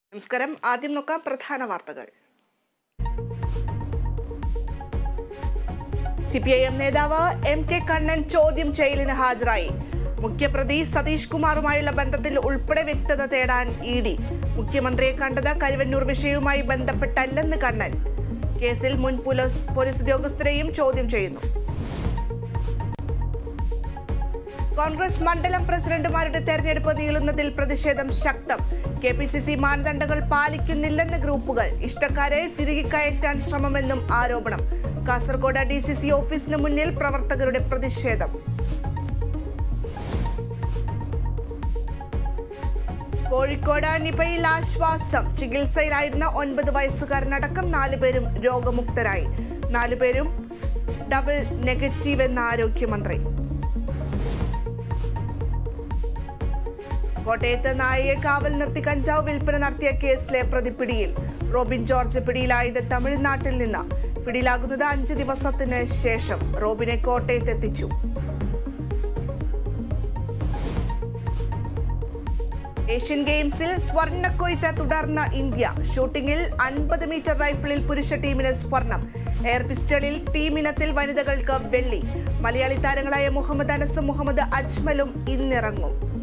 നമസ്കാരം ആദ്യം നോക്കാം പ്രധാന വാർത്തകൾ സി പി ഐ എം നേതാവ് എം കെ കണ്ണൻ ചോദ്യം ചെയ്യലിന് ഹാജരായി മുഖ്യപ്രതി സതീഷ് കുമാറുമായുള്ള ബന്ധത്തിൽ ഉൾപ്പെടെ വ്യക്തത തേടാൻ ഇ ഡി മുഖ്യമന്ത്രിയെ കണ്ടത് കരുവന്നൂർ വിഷയവുമായി ബന്ധപ്പെട്ടല്ലെന്ന് കണ്ണൻ കേസിൽ മുൻ പോലീസ് പോലീസ് ഉദ്യോഗസ്ഥരെയും ചോദ്യം ചെയ്യുന്നു കോൺഗ്രസ് മണ്ഡലം പ്രസിഡന്റുമാരുടെ തെരഞ്ഞെടുപ്പ് നീളുന്നതിൽ പ്രതിഷേധം ശക്തം കെ പി സി സി മാനദണ്ഡങ്ങൾ പാലിക്കുന്നില്ലെന്ന് ഗ്രൂപ്പുകൾ ഇഷ്ടക്കാരെ തിരികെ കയറ്റാൻ ശ്രമമെന്നും ആരോപണം കാസർഗോഡ് ഡി സി സി ഓഫീസിന് മുന്നിൽ പ്രവർത്തകരുടെ പ്രതിഷേധം കോഴിക്കോട് നിപയിൽ ആശ്വാസം ചികിത്സയിലായിരുന്ന ഒൻപത് വയസ്സുകാരനടക്കം നാലുപേരും രോഗമുക്തരായി നാലുപേരും ഡബിൾ നെഗറ്റീവ് എന്ന ആരോഗ്യമന്ത്രി കോട്ടയത്ത് നായയെ കാവൽ നിർത്തി കഞ്ചാവ് വിൽപ്പന നടത്തിയ കേസിലെ പ്രതി പിടിയിൽ റോബിൻ ജോർജ് പിടിയിലായത് തമിഴ്നാട്ടിൽ നിന്ന് പിടിയിലാകുന്നത് അഞ്ച് ദിവസത്തിന് ശേഷം റോബിനെ കോട്ടയത്ത് എത്തിച്ചു ഏഷ്യൻ ഗെയിംസിൽ സ്വർണ്ണക്കൊയ്ത്ത് തുടർന്ന ഇന്ത്യ ഷൂട്ടിംഗിൽ അൻപത് മീറ്റർ റൈഫിളിൽ പുരുഷ ടീമിന് സ്വർണം എയർ പിസ്റ്റളിൽ ടീമിനത്തിൽ വനിതകൾക്ക് വെള്ളി മലയാളി താരങ്ങളായ മുഹമ്മദ് അനസും മുഹമ്മദ് അജ്മലും ഇന്നിറങ്ങും